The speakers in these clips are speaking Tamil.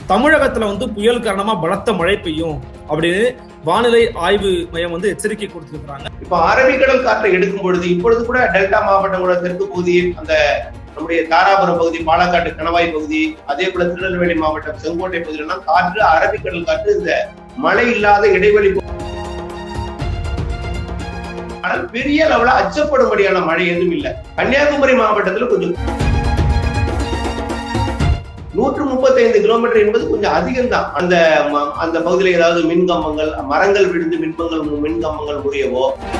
தமிழகத்துல வந்து புயல் காரணமா பலத்த மழை பெய்யும் அப்படின்னு வானிலை ஆய்வு மையம் வந்து எச்சரிக்கை கொடுத்திருக்கிறாங்க இப்ப அரபிக்கடல் காற்றை எடுக்கும் பொழுது இப்பொழுது கூட டெல்டா மாவட்டங்களோட தெற்கு பகுதி அந்த நம்முடைய தாராபுரம் பகுதி பாலக்காட்டு கணவாய் பகுதி அதே போல திருநெல்வேலி மாவட்டம் செங்கோட்டை பகுதியிலாம் காற்று அரபிக்கடல் காற்று இந்த மழை இல்லாத இடைவெளி ஆனால் பெரிய லெவல அச்சப்படும்படியான மழை எதுவும் இல்லை கன்னியாகுமரி மாவட்டத்துல கொஞ்சம் நூற்று முப்பத்தி ஐந்து கிலோமீட்டர் என்பது கொஞ்சம் அதிகம் தான் அந்த ம- அந்த பகுதியில ஏதாவது மின் கம்பங்கள் மரங்கள் விழுந்து மின்கம்பங்கள் மின் கம்பங்கள் முறியவோ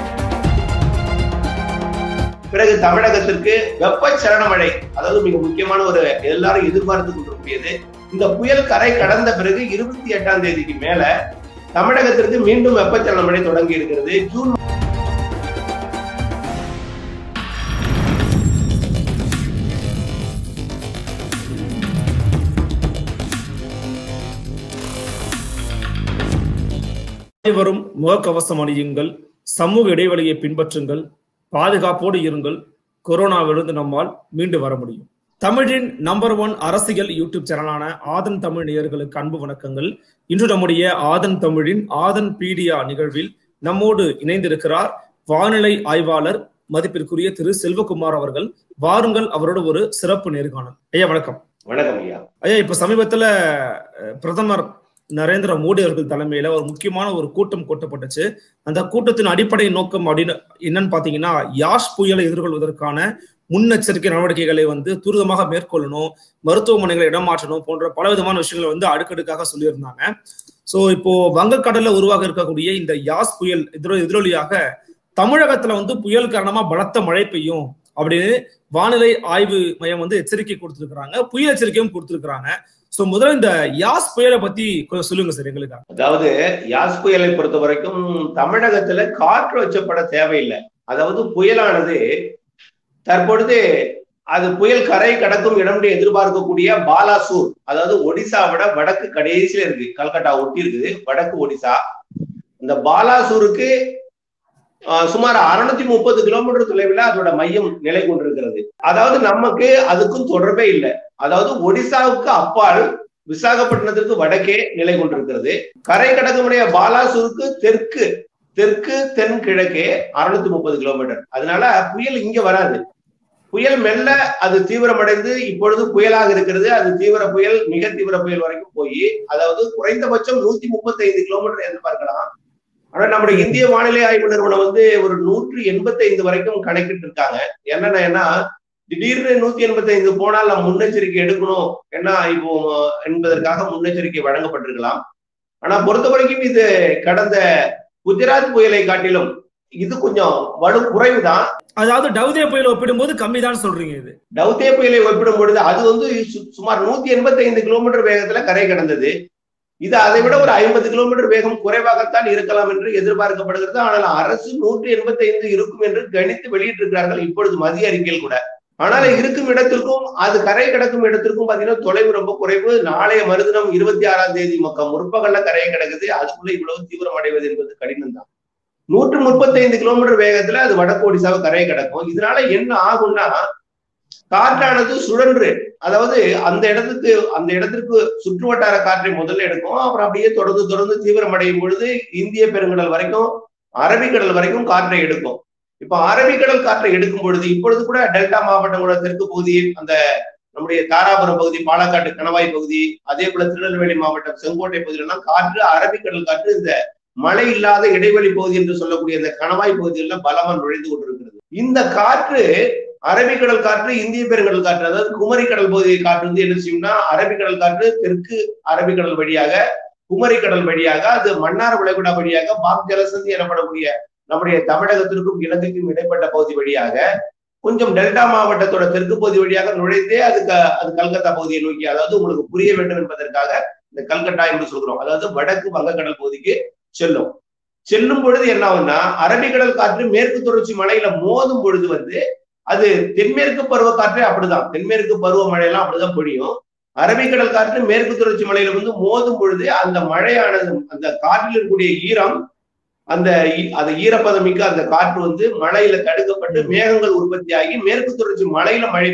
பிறகு தமிழகத்திற்கு வெப்பச்சலன மழை அதாவது மிக முக்கியமான ஒரு எல்லாரும் எதிர்பார்த்து கொண்டிருக்கூடியது இந்த புயல் கரை கடந்த பிறகு இருபத்தி எட்டாம் தேதிக்கு மேல தமிழகத்திற்கு மீண்டும் வெப்பச்சலன மழை தொடங்கி இருக்கிறது ஜூன் அனைவரும் முகக்கவசம் அணியுங்கள் சமூக இடைவெளியை பின்பற்றுங்கள் பாதுகாப்போடு இருங்கள் கொரோனாவிலிருந்து நம்மால் மீண்டு வர முடியும் தமிழின் நம்பர் ஒன் அரசியல் யூடியூப் சேனலான ஆதன் தமிழ் நேயர்களுக்கு அன்பு வணக்கங்கள் இன்று நம்முடைய ஆதன் தமிழின் ஆதன் பீடியா நிகழ்வில் நம்மோடு இணைந்திருக்கிறார் வானிலை ஆய்வாளர் மதிப்பிற்குரிய திரு செல்வகுமார் அவர்கள் வாருங்கள் அவரோட ஒரு சிறப்பு நேர்காணல் ஐயா வணக்கம் வணக்கம் ஐயா ஐயா இப்ப சமீபத்துல அஹ், பிரதமர் நரேந்திர மோடி அவர்கள் தலைமையில ஒரு முக்கியமான ஒரு கூட்டம் கூட்டப்பட்டுச்சு அந்த கூட்டத்தின் அடிப்படை நோக்கம் அப்படின்னு என்னன்னு பாத்தீங்கன்னா யாஷ் புயலை எதிர்கொள்வதற்கான முன்னெச்சரிக்கை நடவடிக்கைகளை வந்து துரிதமாக மேற்கொள்ளணும் மருத்துவமனைகளை இடமாற்றணும் போன்ற பல விதமான விஷயங்களை வந்து அடுக்கடுக்காக சொல்லியிருந்தாங்க சோ இப்போ வங்கக்கடல்ல உருவாக இருக்கக்கூடிய இந்த யாஸ் புயல் எதிரொ எதிரொலியாக தமிழகத்துல வந்து புயல் காரணமா பலத்த மழை பெய்யும் அப்படின்னு வானிலை ஆய்வு மையம் வந்து எச்சரிக்கை கொடுத்திருக்கிறாங்க புயல் எச்சரிக்கையும் கொடுத்திருக்கிறாங்க சோ முதல்ல இந்த யாஸ் புயலை பத்தி கொஞ்சம் சொல்லுங்க சார் எங்களுக்கு அதாவது யாஸ் புயலை பொறுத்த வரைக்கும் தமிழகத்துல காற்று வச்சப்பட தேவையில்லை அதாவது புயலானது தற்பொழுது அது புயல் கரை கடக்கும் இடம் என்று எதிர்பார்க்கக்கூடிய பாலாசூர் அதாவது ஒடிசாவோட வடக்கு கடைசியில இருக்கு கல்கட்டா ஒட்டி இருக்குது வடக்கு ஒடிசா இந்த பாலாசூருக்கு ஆஹ், சுமார் அறுநூத்தி முப்பது கிலோமீட்டர் தொலைவில் அதோட மையம் நிலை கொண்டிருக்கிறது அதாவது நமக்கு அதுக்கும் தொடர்பே இல்லை அதாவது ஒடிசாவுக்கு அப்பால் விசாகப்பட்டினத்திற்கு வடக்கே நிலை கொண்டிருக்கிறது கரை கடக்கமுடைய பாலாசூருக்கு தெற்கு தெற்கு தென் கிழக்கே அறுநூத்தி முப்பது கிலோமீட்டர் அதனால புயல் இங்க வராது புயல் மெல்ல அது தீவிரமடைந்து இப்பொழுது புயலாக இருக்கிறது அது தீவிர புயல் மிக தீவிர புயல் வரைக்கும் போய் அதாவது குறைந்தபட்சம் நூத்தி முப்பத்தி ஐந்து கிலோமீட்டர் எதிர்பார்க்கலாம் ஆனா நம்முடைய இந்திய வானிலை ஆய்வு நிறுவனம் வந்து ஒரு நூற்று எண்பத்தி ஐந்து வரைக்கும் கணக்கிட்டு இருக்காங்க என்னன்னா ஏன்னா திடீர்னு நூத்தி எண்பத்தி ஐந்து போனால் நம்ம முன்னெச்சரிக்கை எடுக்கணும் என்ன இப்போ என்பதற்காக முன்னெச்சரிக்கை வழங்கப்பட்டிருக்கலாம் ஆனா பொறுத்த வரைக்கும் இது கடந்த குஜராத் புயலை காட்டிலும் இது கொஞ்சம் வலு குறைவுதான் அதாவது டவுதே புயல் ஒப்பிடும்போது கம்மி தான் சொல்றீங்க இது டவுதே புயலை ஒப்பிடும் பொழுது அது வந்து சு- சுமார் நூத்தி எண்பத்தி ஐந்து கிலோமீட்டர் வேகத்துல கரை கடந்தது இது அதை விட ஒரு ஐம்பது கிலோமீட்டர் வேகம் குறைவாகத்தான் இருக்கலாம் என்று எதிர்பார்க்கப்படுகிறது ஆனால் அரசு நூற்றி எண்பத்தி ஐந்து இருக்கும் என்று கணித்து வெளியிட்டிருக்கிறார்கள் இப்பொழுது மதிய அறிக்கையில் கூட ஆனால் இருக்கும் இடத்திற்கும் அது கரை கடக்கும் இடத்திற்கும் பாத்தீங்கன்னா தொலைவு ரொம்ப குறைவு நாளைய மறுதினம் இருபத்தி ஆறாம் தேதி மக்கம் முற்பகல்ல கரையை கிடக்குது அதுக்குள்ள இவ்வளவு தீவிரம் அடைவது என்பது கடினம் தான் நூற்று முப்பத்தி ஐந்து கிலோமீட்டர் வேகத்துல அது வடக்கு ஒடிசாவை கரையை கிடக்கும் இதனால என்ன ஆகும்னா காற்றானது சுழன்று அதாவது அந்த இடத்துக்கு அந்த இடத்திற்கு சுற்று வட்டார காற்றை முதல்ல எடுக்கும் அப்புறம் அப்படியே தொடர்ந்து தொடர்ந்து தீவிரமடையும் பொழுது இந்திய பெருங்கடல் வரைக்கும் அரபிக்கடல் வரைக்கும் காற்றை எடுக்கும் இப்ப அரபிக்கடல் காற்றை எடுக்கும் பொழுது இப்பொழுது கூட டெல்டா மாவட்டங்களோட தெற்கு பகுதி அந்த நம்முடைய தாராபுரம் பகுதி பாலக்காட்டு கணவாய் பகுதி அதே போல திருநெல்வேலி மாவட்டம் செங்கோட்டை பகுதியிலெல்லாம் காற்று அரபிக்கடல் காற்று இந்த மழை இல்லாத இடைவெளி பகுதி என்று சொல்லக்கூடிய இந்த கணவாய் பகுதிகளில் பலமா நுழைந்து கொண்டிருக்கிறது இந்த காற்று அரபிக்கடல் காற்று இந்திய பெருங்கடல் காற்று அதாவது குமரி கடல் பகுதியை காற்று வந்து என்ன செய்யும்னா அரபிக்கடல் காற்று தெற்கு அரபிக்கடல் வழியாக குமரி கடல் வழியாக அது மன்னார் விளைகுடா வழியாக பாக் ஜலசந்தி எனப்படக்கூடிய நம்முடைய தமிழகத்திற்கும் இலங்கைக்கும் இடைப்பட்ட பகுதி வழியாக கொஞ்சம் டெல்டா மாவட்டத்தோட தெற்கு பகுதி வழியாக நுழைந்தே அது க- அது கல்கத்தா பகுதியை நோக்கி அதாவது உங்களுக்கு புரிய வேண்டும் என்பதற்காக இந்த கல்கட்டா என்று சொல்கிறோம் அதாவது வடக்கு வங்கக்கடல் பகுதிக்கு செல்லும் செல்லும் பொழுது என்ன ஆகும்னா அரபிக்கடல் காற்று மேற்கு தொடர்ச்சி மலையில மோதும் பொழுது வந்து அது தென்மேற்கு பருவ காற்றே அப்படிதான் தென்மேற்கு பருவ மழையெல்லாம் அப்படிதான் பொழியும் அரபிக்கடல் காற்று மேற்கு தொடர்ச்சி மலையில வந்து மோதும் பொழுது அந்த மழையானது அந்த காற்றில் இருக்கக்கூடிய ஈரம் அந்த ஈ- அந்த ஈரப்பதமிக்க அந்த காற்று வந்து மழையில தடுக்கப்பட்டு மேகங்கள் உற்பத்தி ஆகி மேற்கு தொடர்ச்சி மலையில மழை பொழியும்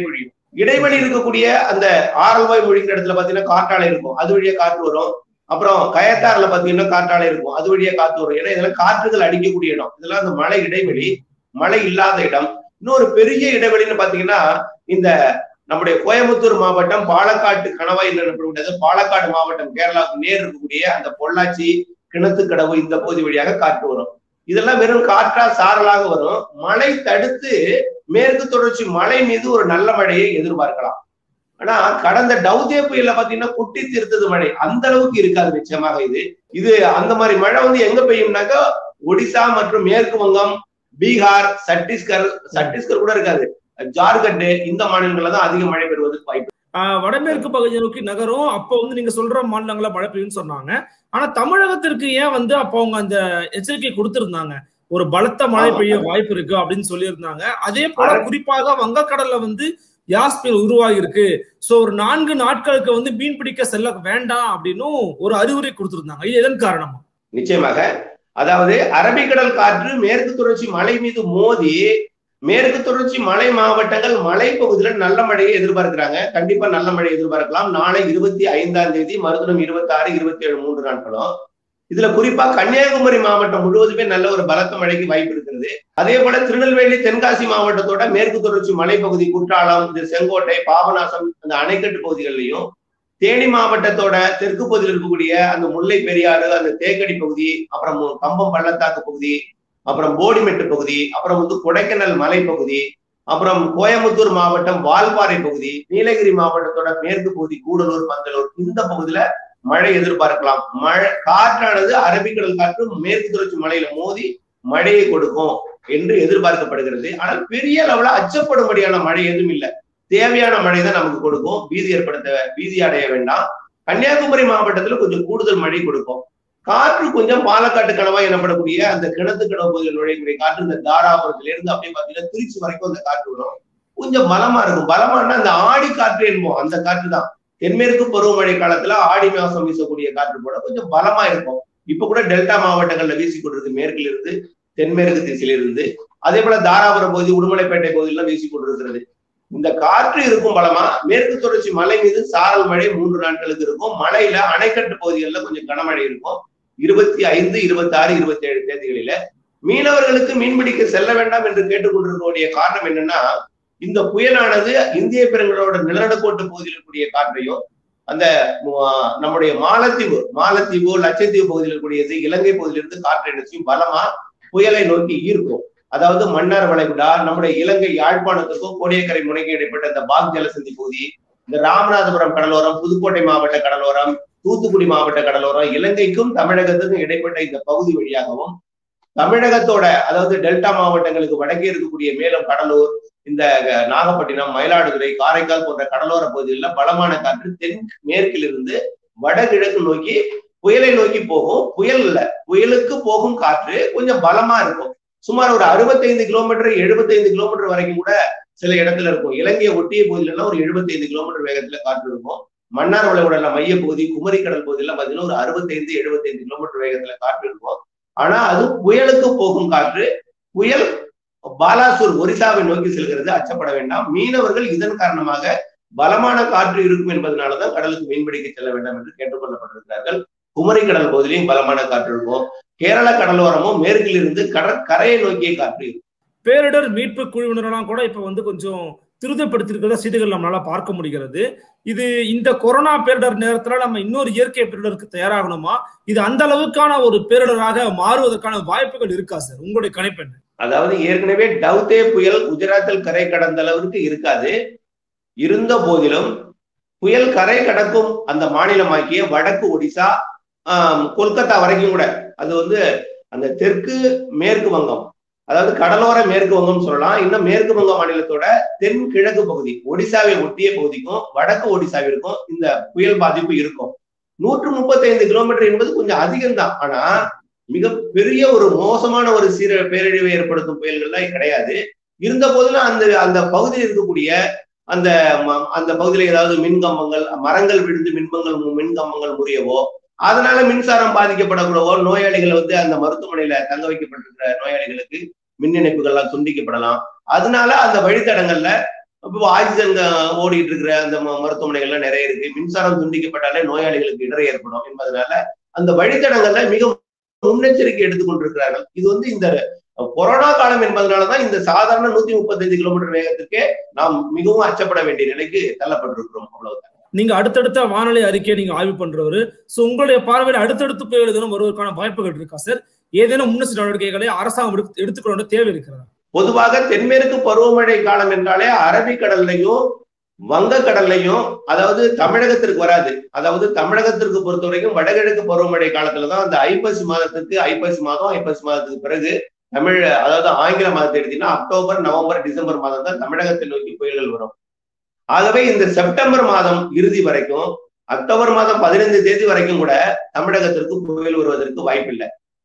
இடைவெளி இருக்கக்கூடிய அந்த ஆரல்வாய் மொழிங்கிற இடத்துல பாத்தீங்கன்னா காற்றாலை இருக்கும் அது வழியா காற்று வரும் அப்புறம் கயத்தாறுல பாத்தீங்கன்னா காற்றாலை இருக்கும் அது வழியா காற்று வரும் ஏன்னா இதெல்லாம் காற்றுகள் அடிக்கக்கூடிய இடம் இதெல்லாம் அந்த மழை இடைவெளி மழை இல்லாத இடம் இன்னொரு பெரிய இடைவெளின்னு பாத்தீங்கன்னா இந்த நம்முடைய கோயம்புத்தூர் மாவட்டம் பாலக்காட்டு கணவாய் என்று எனப்படக்கூடியது பாலக்காடு மாவட்டம் கேரளாவுக்கு நேர் இருக்கக்கூடிய அந்த பொள்ளாச்சி கிணத்துக்கடவு இந்த பகுதி வழியாக காற்று வரும் இதெல்லாம் வெறும் காற்றா சாரலாக வரும் மழை தடுத்து மேற்கு தொடர்ச்சி மழை மீது ஒரு நல்ல மழையை எதிர்பார்க்கலாம் ஆனா கடந்த டவுதே புயல்ல பாத்தீங்கன்னா குட்டி தீர்த்தது மழை அந்த அளவுக்கு இருக்காது நிச்சயமாக இது இது அந்த மாதிரி மழை வந்து எங்க பெய்யும்னாக்கா ஒடிசா மற்றும் மேற்கு வங்கம் பீகார் சத்தீஸ்கர் சத்தீஸ்கர் கூட இருக்காது ஜார்க்கண்ட் இந்த மாநிலங்கள்ல தான் அதிக மழை பெறுவதற்கு வாய்ப்பு ஆஹ் வடமேற்கு பகுதியை நோக்கி நகரும் அப்போ வந்து நீங்க சொல்ற மாநிலங்கள மழை பெய்யும்னு சொன்னாங்க ஆனா தமிழகத்திற்கு ஏன் வந்து அப்போ அவங்க அந்த எச்சரிக்கை கொடுத்திருந்தாங்க ஒரு பலத்த மழை ஆமா. பெய்ய வாய்ப்பு இருக்கு அப்படின்னு சொல்லியிருந்தாங்க அதே போல அர- குறிப்பாக வங்கக்கடல்ல வந்து யாஸ் புயல் உருவாகி இருக்கு சோ ஒரு நான்கு நாட்களுக்கு வந்து மீன் பிடிக்க செல்ல வேண்டாம் அப்படின்னும் ஒரு அறிவுரை கொடுத்திருந்தாங்க இது எதன் காரணமா நிச்சயமாக அதாவது அரபிக்கடல் காற்று மேற்கு தொடர்ச்சி மலை மீது மோதி மேற்கு தொடர்ச்சி மலை மாவட்டங்கள் மலை பகுதியில நல்ல மழையை எதிர்பார்க்கிறாங்க கண்டிப்பா நல்ல மழை எதிர்பார்க்கலாம் நாளை இருபத்தி ஐந்தாம் தேதி மறுதினம் இருபத்தி ஆறு இருபத்தி ஏழு மூன்று நாட்களும் இதுல குறிப்பா கன்னியாகுமரி மாவட்டம் முழுவதுமே நல்ல ஒரு பலத்த மழைக்கு வாய்ப்பு இருக்கிறது அதே போல திருநெல்வேலி தென்காசி மாவட்டத்தோட மேற்கு தொடர்ச்சி மலைப்பகுதி குற்றாலம் இந்த செங்கோட்டை பாபநாசம் அந்த அணைக்கட்டு பகுதிகளிலையும் தேனி மாவட்டத்தோட தெற்கு பகுதியில் இருக்கக்கூடிய அந்த முல்லை பெரியாறு அந்த தேக்கடி பகுதி அப்புறம் கம்பம் பள்ளத்தாக்கு பகுதி அப்புறம் போடிமெட்டு பகுதி அப்புறம் வந்து கொடைக்கானல் மலைப்பகுதி அப்புறம் கோயம்புத்தூர் மாவட்டம் வால்பாறை பகுதி நீலகிரி மாவட்டத்தோட மேற்கு பகுதி கூடலூர் பந்தலூர் இந்த பகுதியில மழை எதிர்பார்க்கலாம் மழை காற்றானது அரபிக்கடல் காற்று மேற்கு தொடர்ச்சி மலையில மோதி மழையை கொடுக்கும் என்று எதிர்பார்க்கப்படுகிறது ஆனால் பெரிய அளவுல அச்சப்படும்படியான மழை எதுவும் இல்லை தேவையான மழை தான் நமக்கு கொடுக்கும் பீதி ஏற்படுத்த பீதி அடைய வேண்டாம் கன்னியாகுமரி மாவட்டத்துல கொஞ்சம் கூடுதல் மழை கொடுக்கும் காற்று கொஞ்சம் பாலக்காட்டு கணவாய் எனப்படக்கூடிய அந்த கிணத்து கடவு பகுதியில் நுழையக்கூடிய காற்று இந்த தாராபுரத்துல இருந்து அப்படியே பாத்தீங்கன்னா திருச்சி வரைக்கும் அந்த காற்று வரும் கொஞ்சம் பலமா இருக்கும் பலமானா அந்த ஆடி காற்று என்போம் அந்த காற்று தான் தென்மேற்கு பருவமழை காலத்துல ஆடி மாசம் வீசக்கூடிய காற்று போல கொஞ்சம் பலமா இருக்கும் இப்ப கூட டெல்டா மாவட்டங்கள்ல வீசி கொண்டிருக்கு மேற்கில் இருந்து தென்மேற்கு திசையில இருந்து அதே போல தாராபுரம் பகுதி உடுமலைப்பேட்டை பகுதியெல்லாம் வீசி கொண்டிருக்கிறது இந்த காற்று இருக்கும் பலமா மேற்கு தொடர்ச்சி மலை மீது சாரல் மழை மூன்று நாட்களுக்கு இருக்கும் மலையில அணைக்கட்டு பகுதிகளில் கொஞ்சம் கனமழை இருக்கும் இருபத்தி ஐந்து இருபத்தி ஆறு இருபத்தி ஏழு தேதிகளில மீனவர்களுக்கு மீன்பிடிக்க செல்ல வேண்டாம் என்று கேட்டுக்கொண்டிருக்கக்கூடிய காரணம் என்னன்னா இந்த புயலானது இந்திய பெருங்கலோட நிலநடுக்கோட்டு பகுதியில் இருக்கக்கூடிய காற்றையும் அந்த ஆஹ், நம்முடைய மாலத்தீவு மாலத்தீவு லட்சத்தீவு பகுதியில் இருக்கக்கூடியது இலங்கை பகுதியிலிருந்து காற்றை நிச்சயம் பலமா புயலை நோக்கி ஈர்க்கும் அதாவது மன்னார் வளைகுடா நம்முடைய இலங்கை யாழ்ப்பாணத்துக்கும் கோடியக்கரை முனைக்கு இடைப்பட்ட இந்த பாக் ஜலசந்தி பகுதி இந்த ராமநாதபுரம் கடலோரம் புதுக்கோட்டை மாவட்ட கடலோரம் தூத்துக்குடி மாவட்ட கடலோரம் இலங்கைக்கும் தமிழகத்துக்கும் இடைப்பட்ட இந்த பகுதி வழியாகவும் தமிழகத்தோட அதாவது டெல்டா மாவட்டங்களுக்கு வடக்கே இருக்கக்கூடிய மேலும் கடலூர் இந்த அஹ், நாகப்பட்டினம் மயிலாடுதுறை காரைக்கால் போன்ற கடலோர பகுதிகளில் பலமான காற்று தென் மேற்கிலிருந்து வடகிழக்கு நோக்கி புயலை நோக்கி போகும் புயல் இல்ல புயலுக்கு போகும் காற்று கொஞ்சம் பலமா இருக்கும் சுமார் ஒரு அறுபத்தைந்து கிலோமீட்டர் எழுபத்தைந்து கிலோமீட்டர் வரைக்கும் கூட சில இடத்துல இருக்கும் இலங்கையை ஒட்டிய பகுதியில எல்லாம் ஒரு எழுபத்தைந்து கிலோமீட்டர் வேகத்துல காற்று இருக்கும் மன்னார் வளைகுடா மைய பகுதி குமரி கடல் பகுதியெல்லாம் பாத்தீங்கன்னா ஒரு அறுபத்தைந்து எழுபத்தைந்து கிலோமீட்டர் வேகத்துல காற்று இருக்கும் ஆனா அது புயலுக்கு போகும் காற்று புயல் பாலாசூர் ஒரிசாவை நோக்கி செல்கிறது அச்சப்பட வேண்டாம் மீனவர்கள் இதன் காரணமாக பலமான காற்று இருக்கும் என்பதனாலதான் கடலுக்கு மீன்பிடிக்க செல்ல வேண்டாம் என்று கேட்டுக்கொள்ளப்பட்டிருக்கிறார்கள் குமரி கடல் பகுதியிலையும் பலமான காற்று இருக்கும் கேரள கடலோரமும் மேற்கில் இருந்து கடற்கரையை நோக்கிய காற்று இருக்கும் பேரிடர் மீட்பு குழுவினரெல்லாம் கூட இப்ப வந்து கொஞ்சம் திருதப்படுத்திருக்கிறத செய்திகள் நம்மளால பார்க்க முடிகிறது இது இந்த கொரோனா பேரிடர் நேரத்துல நம்ம இன்னொரு இயற்கை பேரிடருக்கு தயாராகணுமா இது அந்த அளவுக்கான ஒரு பேரிடராக மாறுவதற்கான வாய்ப்புகள் இருக்கா சார் உங்களுடைய கணிப்பு என்ன அதாவது ஏற்கனவே டவுதே புயல் குஜராத்தில் கரை கடந்த அளவிற்கு இருக்காது இருந்த போதிலும் புயல் கரை கடக்கும் அந்த மாநிலமாக்கிய வடக்கு ஒடிசா ஆஹ், கொல்கத்தா வரைக்கும் கூட அது வந்து அந்த தெற்கு மேற்கு வங்கம் அதாவது கடலோர மேற்கு வங்கம் சொல்லலாம் இன்னும் மேற்கு வங்க மாநிலத்தோட தென் கிழக்கு பகுதி ஒடிசாவை ஒட்டிய பகுதிக்கும் வடக்கு ஒடிசாவிற்கும் இந்த புயல் பாதிப்பு இருக்கும் நூற்று முப்பத்தி ஐந்து கிலோமீட்டர் என்பது கொஞ்சம் அதிகம்தான் ஆனா மிக பெரிய ஒரு மோசமான ஒரு சீர பேரழிவை ஏற்படுத்தும் புயல்கள்லாம் கிடையாது இருந்த போதிலும் அந்த அந்த பகுதியில் இருக்கக்கூடிய அந்த ம- அந்த பகுதியில் ஏதாவது மின்கம்பங்கள் மரங்கள் விழுந்து மின்கம்பங்கள் மின்கம்பங்கள் முறியவோ அதனால மின்சாரம் பாதிக்கப்படக்கூடவோ நோயாளிகள் வந்து அந்த மருத்துவமனையில தங்க வைக்கப்பட்டிருக்கிற நோயாளிகளுக்கு மின் இணைப்புகள்லாம் துண்டிக்கப்படலாம் அதனால அந்த வழித்தடங்கள்ல இப்போ ஆக்சிஜன் அஹ், ஓடிட்டு இருக்கிற அந்த ம- மருத்துவமனைகள்லாம் நிறைய இருக்கு மின்சாரம் துண்டிக்கப்பட்டாலே நோயாளிகளுக்கு இடர் ஏற்படும் என்பதனால அந்த வழித்தடங்கள்ல மிக முன்னெச்சரிக்கை எடுத்துக்கொண்டிருக்கிறார்கள் இது வந்து இந்த கொரோனா காலம் என்பதனாலதான் இந்த சாதாரண நூத்தி முப்பத்தைந்து கிலோமீட்டர் வேகத்துக்கே நாம் மிகவும் அச்சப்பட வேண்டிய நிலைக்கு தள்ளப்பட்டிருக்கிறோம் அவ்வளவுதான் நீங்க அடுத்தடுத்த வானிலை அறிக்கையை நீங்க ஆய்வு பண்றவரு சோ உங்களுடைய பார்வையில் அடுத்தடுத்து புயல் எதுவும் வருவதற்கான வாய்ப்புகள் இருக்கா சார் ஏதேனும் முன்னெச்சரிக்கை நடவடிக்கைகளை அரசாங்கம் எடுத்து- எடுத்துக்கொள்ள வேண்டிய தேவை இருக்கிறதா பொதுவாக தென்மேற்கு பருவமழை காலம் என்றாலே அரபிக்கடல்லையும் வங்கக்கடல்லையும் அதாவது தமிழகத்திற்கு வராது அதாவது தமிழகத்திற்கு பொறுத்த வரைக்கும் வடகிழக்கு பருவமழை காலத்துலதான் அந்த ஐப்பசி மாதத்துக்கு ஐப்பசி மாதம் ஐப்பசி மாதத்துக்கு பிறகு தமிழ் அதாவது ஆங்கில மாதத்தை எடுத்தீங்கன்னா அக்டோபர் நவம்பர் டிசம்பர் மாதம் தான் தமிழகத்தை நோக்கி புயல்கள் வரும் ஆகவே இந்த செப்டம்பர் மாதம் இறுதி வரைக்கும் அக்டோபர் மாதம் பதினைந்து தேதி வரைக்கும் கூட தமிழகத்திற்கு புயல் வருவதற்கு வாய்ப்பில்லை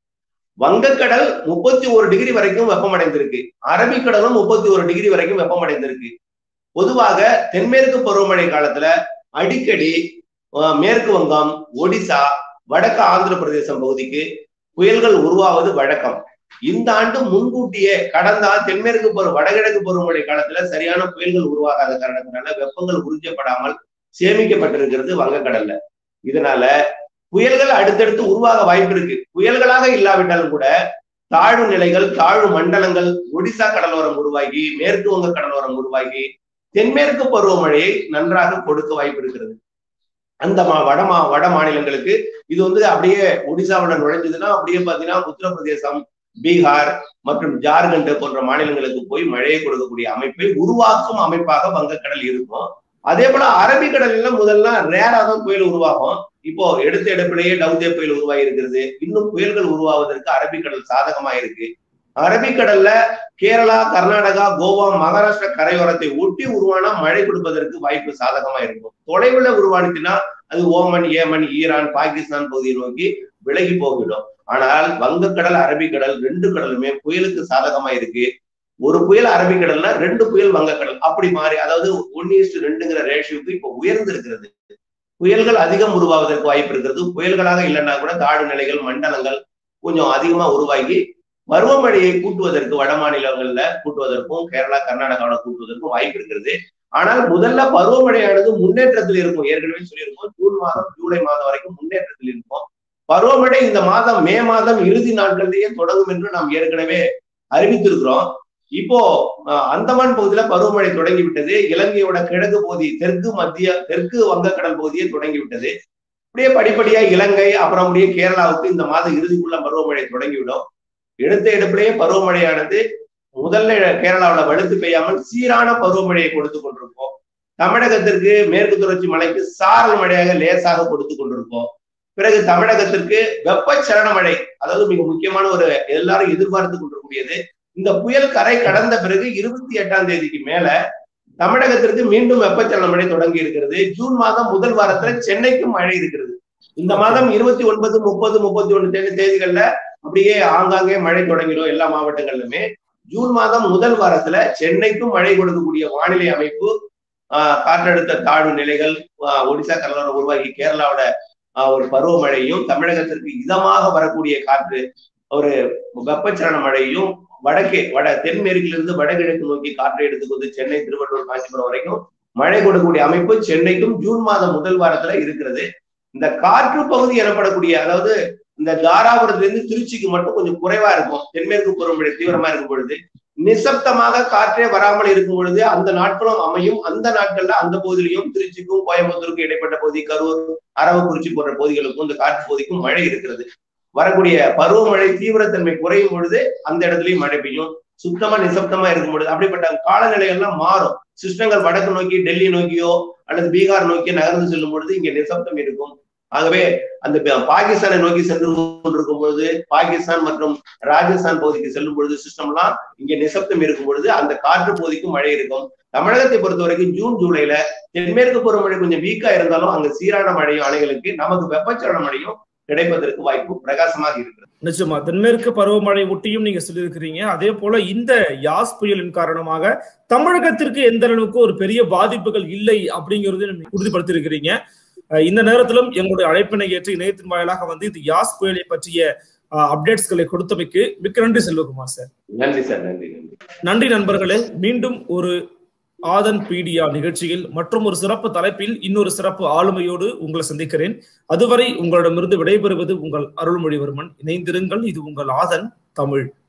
வங்கக்கடல் முப்பத்தி ஒரு டிகிரி வரைக்கும் வெப்பமடைந்திருக்கு அரபிக்கடலும் முப்பத்தி ஒரு டிகிரி வரைக்கும் வெப்பமடைந்திருக்கு பொதுவாக தென்மேற்கு பருவமழை காலத்துல அடிக்கடி அஹ், மேற்கு வங்கம் ஒடிசா வடக்கு ஆந்திர பிரதேசம் பகுதிக்கு புயல்கள் உருவாவது வழக்கம் இந்த ஆண்டு முன்கூட்டியே கடந்த ஆண்டு தென்மேற்கு பருவ வடகிழக்கு பருவமழை காலத்துல சரியான புயல்கள் உருவாகாத காரணத்தினால வெப்பங்கள் உறிஞ்சப்படாமல் சேமிக்கப்பட்டிருக்கிறது வங்கக்கடல்ல இதனால புயல்கள் அடுத்தடுத்து உருவாக வாய்ப்பு இருக்கு புயல்களாக இல்லாவிட்டாலும் கூட தாழ்வு நிலைகள் தாழ்வு மண்டலங்கள் ஒடிசா கடலோரம் உருவாகி மேற்கு வங்க கடலோரம் உருவாகி தென்மேற்கு பருவமழையை நன்றாக கொடுக்க வாய்ப்பு இருக்கிறது அந்த மா வட மா வட மாநிலங்களுக்கு இது வந்து அப்படியே ஒடிசாவுடன் நுழைஞ்சதுன்னா அப்படியே பாத்தீங்கன்னா உத்தரப்பிரதேசம் பீகார் மற்றும் ஜார்க்கண்ட் போன்ற மாநிலங்களுக்கு போய் மழையை கொடுக்கக்கூடிய அமைப்பை உருவாக்கும் அமைப்பாக வங்கக்கடல் இருக்கும் அதே போல அரபிக்கடல்ல முதல்ல ரேரா தான் புயல் உருவாகும் இப்போ எடுத்த எடுப்பிலேயே டவுதே புயல் உருவாகி இருக்கிறது இன்னும் புயல்கள் உருவாவதற்கு அரபிக்கடல் சாதகமா இருக்கு அரபிக்கடல்ல கேரளா கர்நாடகா கோவா மகாராஷ்டிரா கரையோரத்தை ஒட்டி உருவானா மழை கொடுப்பதற்கு வாய்ப்பு சாதகமா இருக்கும் தொலைவுல உருவானுச்சுன்னா அது ஓமன் ஏமன் ஈரான் பாகிஸ்தான் பகுதியை நோக்கி விலகி போகிடும் ஆனால் வங்கக்கடல் அரபிக்கடல் ரெண்டு கடலுமே புயலுக்கு சாதகமா இருக்கு ஒரு புயல் அரபிக்கடல்னா ரெண்டு புயல் வங்கக்கடல் அப்படி மாறி அதாவது ஒன் இஸ்டு ரெண்டுங்கிற ரேஷியோக்கு இப்போ உயர்ந்து இருக்கிறது புயல்கள் அதிகம் உருவாவதற்கு வாய்ப்பு இருக்கிறது புயல்களாக இல்லைன்னா கூட தாழ்வு நிலைகள் மண்டலங்கள் கொஞ்சம் அதிகமா உருவாகி பருவமழையை கூட்டுவதற்கு வட மாநிலங்கள்ல கூட்டுவதற்கும் கேரளா கர்நாடகாவோட கூட்டுவதற்கும் வாய்ப்பு இருக்கிறது ஆனால் முதல்ல பருவமழையானது முன்னேற்றத்தில் இருக்கும் ஏற்கனவே சொல்லியிருக்கோம் ஜூன் மாதம் ஜூலை மாதம் வரைக்கும் முன்னேற்றத்தில் இருக்கும் பருவமழை இந்த மாதம் மே மாதம் இறுதி நாட்களிலேயே தொடங்கும் என்று நாம் ஏற்கனவே அறிவித்திருக்கிறோம் இப்போ அஹ், அந்தமான் பகுதியில பருவமழை தொடங்கி விட்டது இலங்கையோட கிழக்கு பகுதி தெற்கு மத்திய தெற்கு வங்கக்கடல் பகுதியை தொடங்கி விட்டது அப்படியே படிப்படியா இலங்கை அப்புறம் அப்படியே கேரளாவுக்கு இந்த மாத இறுதிக்குள்ள பருவமழை தொடங்கிவிடும் எடுத்த எடுப்பிலேயே பருவமழையானது முதல்ல கேரளாவுல வலுத்து பெய்யாமல் சீரான பருவமழையை கொடுத்து கொண்டிருக்கோம் தமிழகத்திற்கு மேற்கு தொடர்ச்சி மலைக்கு சாரல் மழையாக லேசாக கொடுத்து கொண்டிருக்கோம் பிறகு தமிழகத்திற்கு வெப்பச்சலன மழை அதாவது மிக முக்கியமான ஒரு எல்லாரும் எதிர்பார்த்து கொண்டிருக்கூடியது இந்த புயல் கரை கடந்த பிறகு இருபத்தி எட்டாம் தேதிக்கு மேல தமிழகத்திற்கு மீண்டும் வெப்பச்சலன மழை தொடங்கி இருக்கிறது ஜூன் மாதம் முதல் வாரத்துல சென்னைக்கும் மழை இருக்கிறது இந்த மாதம் இருபத்தி ஒன்பது முப்பது முப்பத்தி ஒண்ணு தேதி தேதிகள்ல அப்படியே ஆங்காங்கே மழை தொடங்கிடும் எல்லா மாவட்டங்களிலுமே ஜூன் மாதம் முதல் வாரத்துல சென்னைக்கும் மழை கொடுக்கக்கூடிய வானிலை அமைப்பு ஆஹ் காற்றழுத்த தாழ்வு நிலைகள் ஆஹ் ஒடிசா கடலோரம் உருவாகி கேரளாவோட ஆஹ் ஒரு பருவமழையும் தமிழகத்திற்கு இதமாக வரக்கூடிய காற்று ஒரு வெப்பச்சலன மழையும் வடக்கே வட தென்மேற்கிலிருந்து வடகிழக்கு நோக்கி காற்றை எடுத்துக்கொண்டு சென்னை திருவள்ளூர் காஞ்சிபுரம் வரைக்கும் மழை கொடுக்கக்கூடிய அமைப்பு சென்னைக்கும் ஜூன் மாதம் முதல் வாரத்துல இருக்கிறது இந்த காற்று பகுதி எனப்படக்கூடிய அதாவது இந்த தாராபுரத்துல இருந்து திருச்சிக்கு மட்டும் கொஞ்சம் குறைவா இருக்கும் தென்மேற்கு பருவமழை தீவிரமா இருக்கும் பொழுது நிசப்தமாக காற்றே வராமல் இருக்கும் பொழுது அந்த நாட்களும் அமையும் அந்த நாட்கள்ல அந்த பகுதியிலையும் திருச்சிக்கும் கோயம்புத்தூருக்கும் இடைப்பட்ட பகுதி கரூர் அரவக்குறிச்சி போன்ற பகுதிகளுக்கும் இந்த காற்று பகுதிக்கும் மழை இருக்கிறது வரக்கூடிய பருவமழை தீவிரத்தன்மை குறையும் பொழுது அந்த இடத்துலயும் மழை பெய்யும் சுத்தமா நிசப்தமா இருக்கும் பொழுது அப்படிப்பட்ட காலநிலைகள்லாம் மாறும் சிஸ்டங்கள் வடக்கு நோக்கி டெல்லி நோக்கியோ அல்லது பீகார் நோக்கி நகர்ந்து செல்லும் பொழுது இங்க நிசப்தம் இருக்கும் ஆகவே அந்த ப- பாகிஸ்தானை நோக்கி சென்று கொண்டிருக்கும் பொழுது பாகிஸ்தான் மற்றும் ராஜஸ்தான் பகுதிக்கு செல்லும் பொழுது சிஸ்டம்லாம் இங்க நிசப்தம் இருக்கும் பொழுது அந்த காற்று பகுதிக்கும் மழை இருக்கும் தமிழகத்தை பொறுத்த வரைக்கும் ஜூன் ஜூலைல தென்மேற்கு பருவமழை கொஞ்சம் வீக்கா இருந்தாலும் அங்க சீரான மழையும் அணைகளுக்கு நமக்கு வெப்பச்சலன மழையும் கிடைப்பதற்கு வாய்ப்பு பிரகாசமாக இருக்கிறது நிச்சயமா தென்மேற்கு பருவமழை ஒட்டியும் நீங்க சொல்லியிருக்கிறீங்க அதே போல இந்த யாஸ் புயலின் காரணமாக தமிழகத்திற்கு எந்த அளவுக்கு ஒரு பெரிய பாதிப்புகள் இல்லை அப்படிங்கறது நீங்க உறுதிப்படுத்தியிருக்கிறீங்க அஹ் இந்த நேரத்திலும் எங்களுடைய அழைப்பினை ஏற்று இணையத்தின் வாயிலாக வந்து இந்த யாஸ் புயலை பற்றிய அப்டேட்ஸ்களை கொடுத்தமைக்கு மிக்க நன்றி செல்வகுமார் சார் நன்றி சார் நன்றி நன்றி நன்றி நண்பர்களே மீண்டும் ஒரு ஆதன் பீடியா நிகழ்ச்சியில் மற்றும் ஒரு சிறப்பு தலைப்பில் இன்னொரு சிறப்பு ஆளுமையோடு உங்களை சந்திக்கிறேன் அதுவரை உங்களிடமிருந்து விடைபெறுவது உங்கள் அருள்மொழிவர்மன் இணைந்திருங்கள் இது உங்கள் ஆதன் தமிழ்